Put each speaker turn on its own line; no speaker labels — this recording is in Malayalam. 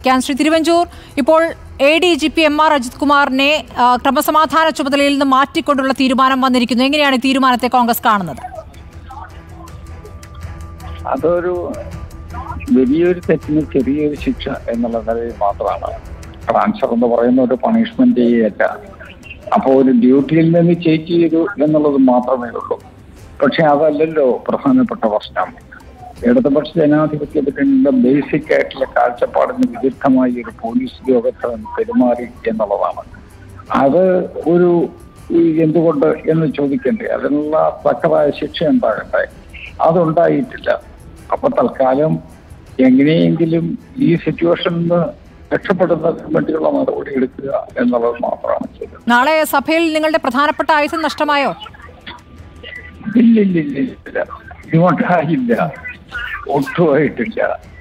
ക്യാൻ ശ്രീ തിരുവഞ്ചൂർ ഇപ്പോൾ A D G P M R Ajith കുമാറിനെ ആ, ക്രമസമാധാന ചുമതലയിൽ നിന്ന് മാറ്റിക്കൊണ്ടുള്ള തീരുമാനം വന്നിരിക്കുന്നു എങ്ങനെയാണ് ഈ തീരുമാനത്തെ കോൺഗ്രസ് കാണുന്നത്
അതൊരു വലിയൊരു തെറ്റിന് ചെറിയൊരു ശിക്ഷ എന്നുള്ള നിലയിൽ മാത്രമാണ് ട്രാൻസ്ഫർ എന്ന് പറയുന്ന ഒരു പണിഷ്മെന്റ് അല്ല അപ്പോൾ ഒരു ഡ്യൂട്ടിയിൽ നിന്ന് ചേഞ്ച് ചെയ്തു എന്നുള്ളത് മാത്രമേ ഉള്ളൂ പക്ഷെ അതല്ലല്ലോ പ്രധാനപ്പെട്ട പ്രശ്നം ഇടതുപക്ഷ ജനാധിപത്യത്തിന്റെ ബേസിക് ആയിട്ടുള്ള കാഴ്ചപ്പാടിന് വിരുദ്ധമായി ഒരു പോലീസ് ഉദ്യോഗസ്ഥൻ പെരുമാറി എന്നുള്ളതാണ് അത് ഒരു ഈ എന്തുകൊണ്ട് എന്ന് ചോദിക്കണ്ടേ അതിനുള്ള തക്കതായ ശിക്ഷ ഉണ്ടാകട്ടെ അതുണ്ടായിട്ടില്ല അപ്പൊ തൽക്കാലം എങ്ങനെയെങ്കിലും ഈ സിറ്റുവേഷനിൽ നിന്ന് രക്ഷപ്പെടുന്നതിന് വേണ്ടിയുള്ള നടപടി എടുക്കുക എന്നുള്ളത് മാത്രമാണ് ചെയ്തത്
നാളെ സഭയിൽ നിങ്ങളുടെ പ്രധാനപ്പെട്ട ആയുധം നഷ്ടമായോ
ഇല്ലില്ലില്ല ഇതുകൊണ്ടായില്ല ഒട്ടുമായിട്ടില്ല